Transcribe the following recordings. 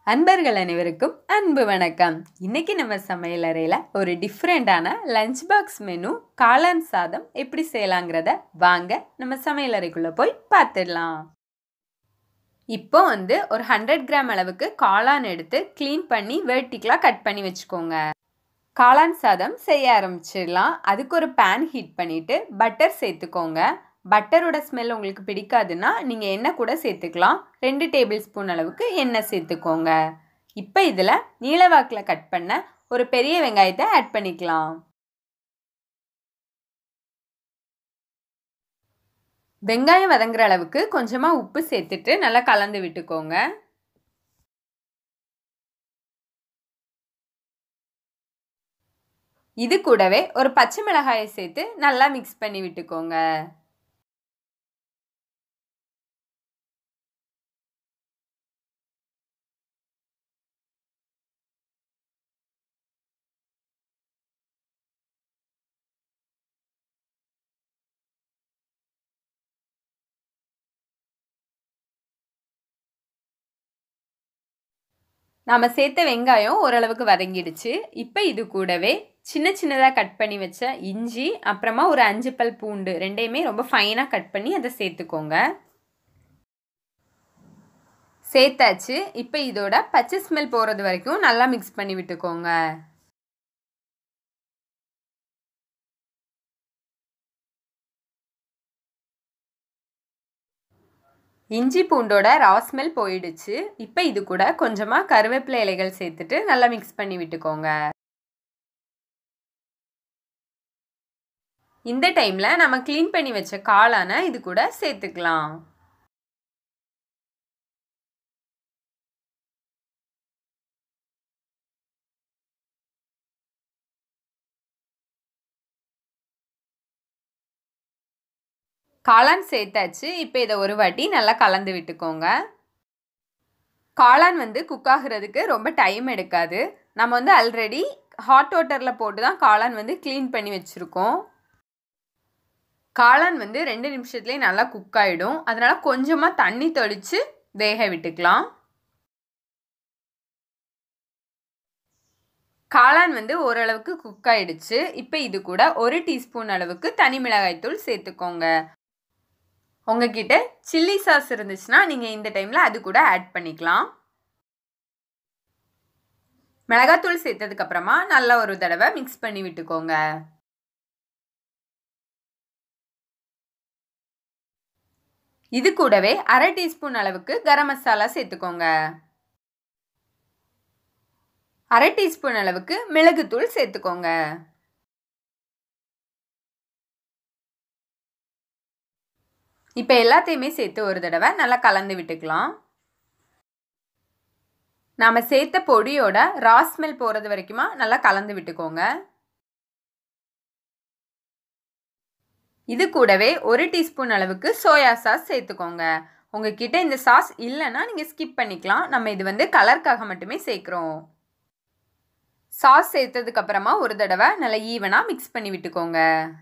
அன்பர்கள் அனைவருக்கும் அன்பு வணக்கம் இன்னைக்கு நம்ம சமையல் அறையில் ஒரு டிஃப்ரெண்ட்டான லஞ்ச் பாக்ஸ் மெனு காளான் சாதம் எப்படி செய்யலாங்கிறத வாங்க நம்ம சமையல் அறைக்குள்ளே போய் பார்த்துடலாம் இப்போ வந்து ஒரு ஹண்ட்ரட் கிராம் அளவுக்கு காளான் எடுத்து க்ளீன் பண்ணி வெர்டிக்கலாக கட் பண்ணி வச்சுக்கோங்க காளான் சாதம் செய்ய ஆரம்பிச்சிடலாம் அதுக்கு ஒரு பேன் ஹீட் பண்ணிவிட்டு பட்டர் சேர்த்துக்கோங்க பட்டரோட ஸ்மெல் உங்களுக்கு பிடிக்காதுன்னா நீங்கள் எண்ணெய் கூட சேர்த்துக்கலாம் ரெண்டு டேபிள் ஸ்பூன் அளவுக்கு எண்ணெய் சேர்த்துக்கோங்க இப்போ இதில் நீளவாக்கில் கட் பண்ண ஒரு பெரிய வெங்காயத்தை ஆட் பண்ணிக்கலாம் வெங்காயம் வதங்குற அளவுக்கு கொஞ்சமாக உப்பு சேர்த்துட்டு நல்லா கலந்து விட்டுக்கோங்க இது கூடவே ஒரு பச்சை மிளகாயை சேர்த்து நல்லா மிக்ஸ் பண்ணி விட்டுக்கோங்க நாம் சேர்த்த வெங்காயம் ஓரளவுக்கு வதங்கிடுச்சு இப்போ இது கூடவே சின்ன சின்னதாக கட் பண்ணி வச்ச இஞ்சி அப்புறமா ஒரு அஞ்சு பல் பூண்டு ரெண்டையுமே ரொம்ப ஃபைனாக கட் பண்ணி அதை சேர்த்துக்கோங்க சேர்த்தாச்சு இப்போ இதோட பச்சை ஸ்மெல் போகிறது வரைக்கும் நல்லா மிக்ஸ் பண்ணி விட்டுக்கோங்க இஞ்சி பூண்டோட ரா ஸ்மெல் போயிடுச்சு இப்போ இது கூட கொஞ்சமாக கருவேப்பிலை இலைகள் சேர்த்துட்டு நல்லா மிக்ஸ் பண்ணி விட்டுக்கோங்க இந்த டைமில் நம்ம க்ளீன் பண்ணி வச்ச காளானை இது கூட சேர்த்துக்கலாம் காளான் சேர்த்தாச்சு இப்போ இதை ஒரு வாட்டி நல்லா கலந்து விட்டுக்கோங்க காளான் வந்து குக் ஆகுறதுக்கு ரொம்ப டைம் எடுக்காது நம்ம வந்து ஆல்ரெடி ஹாட் வாட்டரில் போட்டு தான் காளான் வந்து க்ளீன் பண்ணி வச்சுருக்கோம் காளான் வந்து ரெண்டு நிமிஷத்துலேயே நல்லா குக் ஆகிடும் அதனால் கொஞ்சமாக தண்ணி தெளித்து வேக விட்டுக்கலாம் காளான் வந்து ஓரளவுக்கு குக் ஆயிடுச்சு இப்போ இது கூட ஒரு டீஸ்பூன் அளவுக்கு தனி மிளகாய்த்தூள் சேர்த்துக்கோங்க உங்ககிட்ட சில்லி சாஸ் இருந்துச்சுன்னா நீங்கள் இந்த டைமில் அது கூட ஆட் பண்ணிக்கலாம் மிளகாத்தூள் சேர்த்ததுக்கப்புறமா நல்லா ஒரு தடவை மிக்ஸ் பண்ணி விட்டுக்கோங்க இது கூடவே அரை டீஸ்பூன் அளவுக்கு கரம் மசாலா சேர்த்துக்கோங்க அரை டீஸ்பூன் அளவுக்கு மிளகுத்தூள் சேர்த்துக்கோங்க இப்போ எல்லாத்தையுமே சேர்த்து ஒரு தடவை நல்லா கலந்து விட்டுக்கலாம் நாம் சேர்த்த பொடியோட ரா ஸ்மெல் போகிறது வரைக்குமா நல்லா கலந்து விட்டுக்கோங்க இது கூடவே ஒரு டீஸ்பூன் அளவுக்கு சோயா சாஸ் சேர்த்துக்கோங்க உங்ககிட்ட இந்த சாஸ் இல்லைன்னா நீங்கள் ஸ்கிப் பண்ணிக்கலாம் நம்ம இது வந்து கலருக்காக மட்டுமே சேர்க்குறோம் சாஸ் சேர்த்ததுக்கு அப்புறமா ஒரு தடவை நல்லா ஈவனாக மிக்ஸ் பண்ணி விட்டுக்கோங்க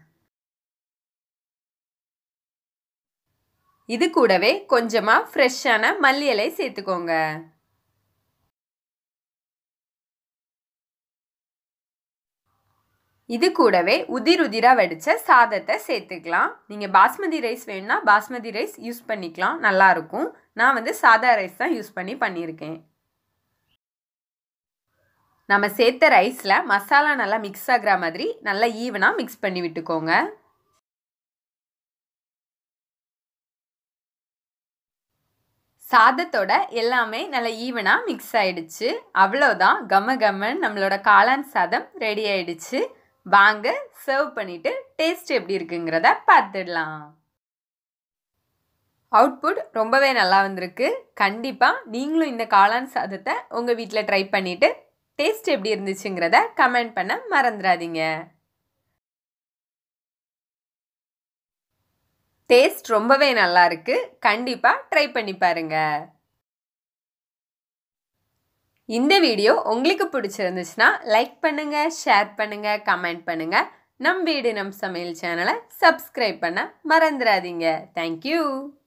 இது கூடவே கொஞ்சமாக ஃப்ரெஷ்ஷான மல்லி இலை சேர்த்துக்கோங்க இது கூடவே உதிர் உதிராக வடித்த சாதத்தை சேர்த்துக்கலாம் நீங்கள் பாஸ்மதி ரைஸ் வேணும்னா பாஸ்மதி ரைஸ் யூஸ் பண்ணிக்கலாம் நல்லாயிருக்கும் நான் வந்து சாதா ரைஸ் தான் யூஸ் பண்ணி பண்ணியிருக்கேன் நம்ம சேர்த்த ரைஸில் மசாலா நல்லா மிக்ஸ் ஆகிற மாதிரி நல்லா ஈவனாக மிக்ஸ் பண்ணி விட்டுக்கோங்க சாதத்தோட எல்லாமே நல்லா ஈவனாக மிக்ஸ் ஆயிடுச்சு அவ்வளோதான் கம கம்மன் நம்மளோட காளான் சாதம் ரெடி ஆயிடுச்சு வாங்க சர்வ் பண்ணிவிட்டு டேஸ்ட் எப்படி இருக்குங்கிறத பார்த்துடலாம் அவுட்புட் ரொம்பவே நல்லா வந்திருக்கு கண்டிப்பாக நீங்களும் இந்த காளான் சாதத்தை உங்கள் வீட்டில் ட்ரை பண்ணிவிட்டு டேஸ்ட் எப்படி இருந்துச்சுங்கிறத கமெண்ட் பண்ண மறந்துடாதீங்க டேஸ்ட் ரொம்பவே நல்லா இருக்கு கண்டிப்பாக ட்ரை பண்ணி பாருங்க இந்த வீடியோ உங்களுக்கு பிடிச்சிருந்துச்சுன்னா லைக் பண்ணுங்க ஷேர் பண்ணுங்க கமெண்ட் பண்ணுங்க நம் வீடு நம் சமையல் சேனலை சப்ஸ்கிரைப் பண்ண மறந்துடாதீங்க தேங்க்யூ